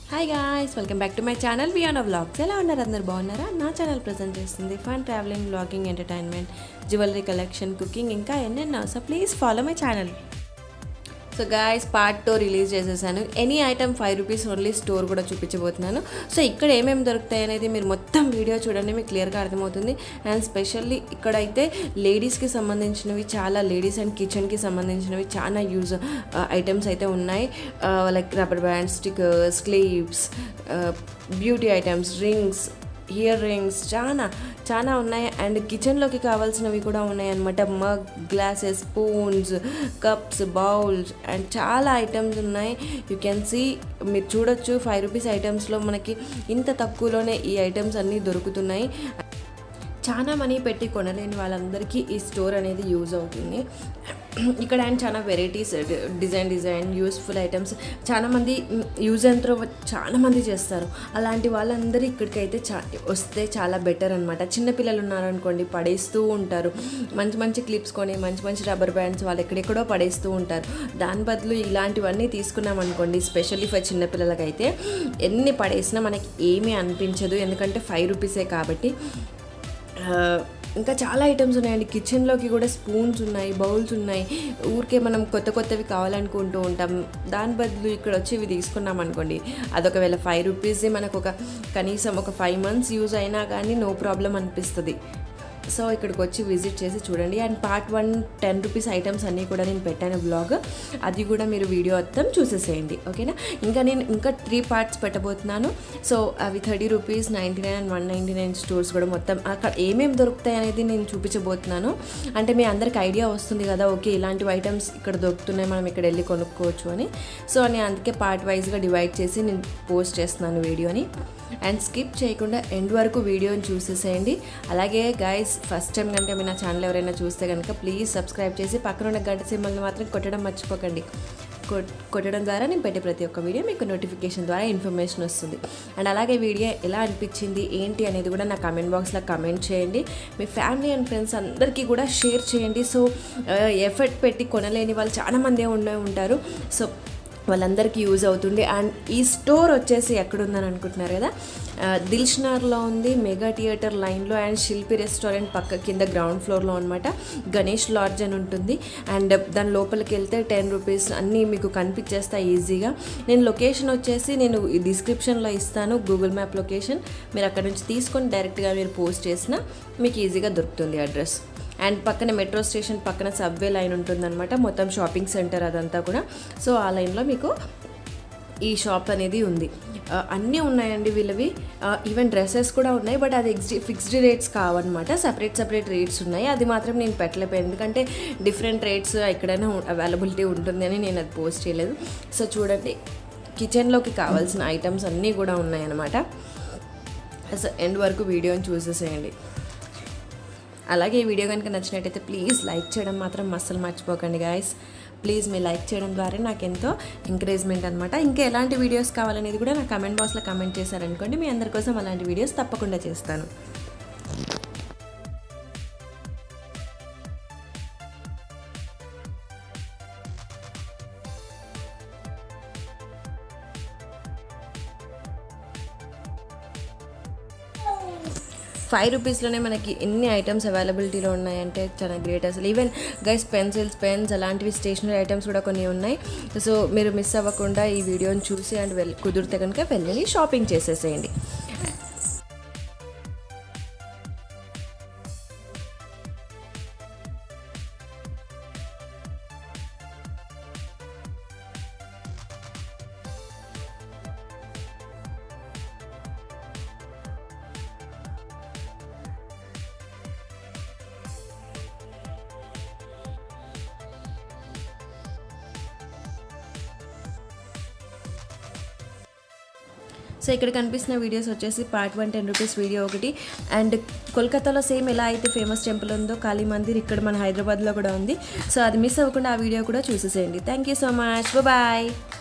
hi guys welcome back to my channel బియాన్ vlogs ఎలా ఉన్నారు అందరు బాగున్నారా నా ఛానల్ ప్రజెంట్ చేస్తుంది fun traveling blogging entertainment jewellery collection cooking ఇంకా ఎన్నెన్నో so please follow my channel so guys part two release చేసేసాను any item five rupees only store కూడా చూపించబోతున్నాను సో ఇక్కడ ఏమేమి దొరుకుతాయి అనేది మీరు మొత్తం వీడియో చూడండి మీకు క్లియర్గా అర్థమవుతుంది అండ్ స్పెషల్లీ ఇక్కడైతే లేడీస్కి సంబంధించినవి చాలా లేడీస్ అండ్ కిచెన్కి సంబంధించినవి చాలా యూజ్ ఐటమ్స్ అయితే ఉన్నాయి like rubber band stickers clips beauty items rings earrings చాలా చాలా ఉన్నాయి అండ్ కిచెన్లోకి కావాల్సినవి కూడా ఉన్నాయి అనమాట mug glasses spoons cups bowls and చాలా ఐటమ్స్ ఉన్నాయి యూ కెన్ సీ మీరు చూడొచ్చు ఫైవ్ రూపీస్ ఐటమ్స్లో మనకి ఇంత తక్కువలోనే ఈ ఐటమ్స్ అన్నీ దొరుకుతున్నాయి చాలా మనీ పెట్టి కొనలేని వాళ్ళందరికీ ఈ స్టోర్ అనేది యూజ్ అవుతుంది ఇక్కడ అండ్ చాలా varieties design design useful items చాలా మంది యూజ్ అండ్ త్రో చాలా మంది చేస్తారు అలాంటి వాళ్ళందరూ ఇక్కడికైతే చా వస్తే చాలా బెటర్ అనమాట చిన్నపిల్లలు ఉన్నారనుకోండి పడేస్తూ ఉంటారు మంచి మంచి క్లిప్స్ కొని మంచి మంచి రబ్బర్ బ్యాండ్స్ వాళ్ళు ఎక్కడెక్కడో పడేస్తూ ఉంటారు దాని బదులు ఇలాంటివన్నీ తీసుకున్నాం అనుకోండి స్పెషల్లీ ఫర్ చిన్నపిల్లలకైతే ఎన్ని పడేసినా మనకి ఏమీ అనిపించదు ఎందుకంటే ఫైవ్ రూపీసే కాబట్టి ఇంకా చాలా ఐటమ్స్ ఉన్నాయండి కిచెన్లోకి కూడా స్పూన్స్ ఉన్నాయి బౌల్స్ ఉన్నాయి ఊరికే మనం కొత్త కొత్తవి కావాలనుకుంటూ ఉంటాం దాని బదులు ఇక్కడ వచ్చి ఇవి తీసుకున్నాం అనుకోండి అదొకవేళ ఫైవ్ రూపీస్ మనకు ఒక కనీసం ఒక ఫైవ్ మంత్స్ యూజ్ అయినా కానీ నో ప్రాబ్లం అనిపిస్తుంది సో ఇక్కడికి వచ్చి విజిట్ చేసి చూడండి and part one ten rupees items అన్నీ కూడా నేను పెట్టాను బ్లాగ్ అది కూడా మీరు వీడియో మొత్తం చూసేసేయండి ఓకేనా ఇంకా నేను ఇంకా త్రీ పార్ట్స్ పెట్టబోతున్నాను సో అవి thirty rupees ninety nine and one ninety nine stores కూడా మొత్తం అక్కడ ఏమేమి దొరుకుతాయి అనేది నేను చూపించబోతున్నాను అంటే మీ అందరికి ఐడియా వస్తుంది కదా ఓకే ఇలాంటివి ఐటమ్స్ ఇక్కడ దొరుకుతున్నాయి మనం ఇక్కడ వెళ్ళి కొనుక్కోవచ్చు అని సో నేను అందుకే పార్ట్ వైజ్గా డివైడ్ చేసి నేను పోస్ట్ చేస్తున్నాను వీడియోని అండ్ స్కిప్ చేయకుండా ఎండ్ వరకు వీడియోని చూసేసేయండి అలాగే గైస్ ఫస్ట్ టైం కనుక మీ నా ఛానల్ ఎవరైనా చూస్తే కనుక ప్లీజ్ సబ్స్క్రైబ్ చేసి పక్కన ఉన్న గంట సింబల్ని మాత్రం కొట్టడం మర్చిపోకండి కొట్టడం ద్వారా నేను పెట్టే ప్రతి ఒక్క వీడియో మీకు నోటిఫికేషన్ ద్వారా ఇన్ఫర్మేషన్ వస్తుంది అండ్ అలాగే వీడియో ఎలా అనిపించింది ఏంటి అనేది కూడా నా కమెంట్ బాక్స్లో కమెంట్ చేయండి మీ ఫ్యామిలీ అండ్ ఫ్రెండ్స్ అందరికీ కూడా షేర్ చేయండి సో ఎఫర్ట్ పెట్టి కొనలేని వాళ్ళు చాలామందే ఉండే ఉంటారు సో వాళ్ళందరికీ యూజ్ అవుతుంది అండ్ ఈ స్టోర్ వచ్చేసి ఎక్కడుందని అనుకుంటున్నారు కదా దిల్షనార్లో ఉంది మెగా థియేటర్ లైన్లో అండ్ శిల్పి రెస్టారెంట్ పక్క కింద గ్రౌండ్ ఫ్లోర్లో అనమాట గణేష్ లాడ్జ్ అని ఉంటుంది అండ్ దాని లోపలికి వెళ్తే టెన్ రూపీస్ అన్నీ మీకు కనిపించేస్తాయి ఈజీగా నేను లొకేషన్ వచ్చేసి నేను డిస్క్రిప్షన్లో ఇస్తాను గూగుల్ మ్యాప్ లొకేషన్ మీరు అక్కడ నుంచి తీసుకొని డైరెక్ట్గా మీరు పోస్ట్ చేసినా మీకు ఈజీగా దొరుకుతుంది అడ్రస్ అండ్ పక్కన మెట్రో స్టేషన్ పక్కన సబ్వే లైన్ ఉంటుందన్నమాట మొత్తం షాపింగ్ సెంటర్ అదంతా కూడా సో ఆ లైన్లో మీకు ఈ షాప్ అనేది ఉంది అన్నీ ఉన్నాయండి వీళ్ళవి ఈవెన్ డ్రెస్సెస్ కూడా ఉన్నాయి బట్ అది ఎక్స్డి ఫిక్స్డ్ రేట్స్ కావన్నమాట సపరేట్ సపరేట్ రేట్స్ ఉన్నాయి అది మాత్రం నేను పెట్టలేకపోయాను ఎందుకంటే డిఫరెంట్ రేట్స్ ఎక్కడైనా అవైలబిలిటీ ఉంటుంది అని నేను అది పోస్ట్ చేయలేదు సో చూడండి కిచెన్లోకి కావాల్సిన ఐటమ్స్ అన్నీ కూడా ఉన్నాయన్నమాట అసలు ఎండ్ వరకు వీడియోని చూసేసేయండి అలాగే ఈ వీడియో కనుక నచ్చినట్టయితే ప్లీజ్ లైక్ చేయడం మాత్రం అస్సలు మర్చిపోకండి గాయస్ ప్లీజ్ మీ లైక్ చేయడం ద్వారా నాకు ఎంతో ఎంకరేజ్మెంట్ అనమాట ఇంకా ఎలాంటి వీడియోస్ కావాలనేది కూడా నా కమెంట్ బాక్స్లో కమెంట్ చేశారనుకోండి మీ అందరి కోసం అలాంటి వీడియోస్ తప్పకుండా చేస్తాను ఫైవ్ రూపీస్లోనే మనకి ఎన్ని ఐటమ్స్ అవైలబిలిటీలో ఉన్నాయంటే చాలా గ్రేట్ అసలు ఈవెన్ గైస్ పెన్సిల్స్ పెన్స్ అలాంటివి స్టేషనరీ ఐటమ్స్ కూడా కొన్ని ఉన్నాయి సో మీరు మిస్ అవ్వకుండా ఈ వీడియోని చూసి అండ్ వెళ్ళి కుదిరితే కనుక వెళ్ళి షాపింగ్ చేసేసేయండి సో ఇక్కడ కనిపిస్తున్న వీడియోస్ వచ్చేసి part one ten rupees video ఒకటి అండ్ కోల్కతాలో సేమ్ ఎలా అయితే ఫేమస్ టెంపుల్ ఉందో కాళీ మందిర్ ఇక్కడ మన హైదరాబాద్లో కూడా ఉంది సో అది మిస్ అవ్వకుండా ఆ వీడియో కూడా చూసేసేయండి thank you so much bye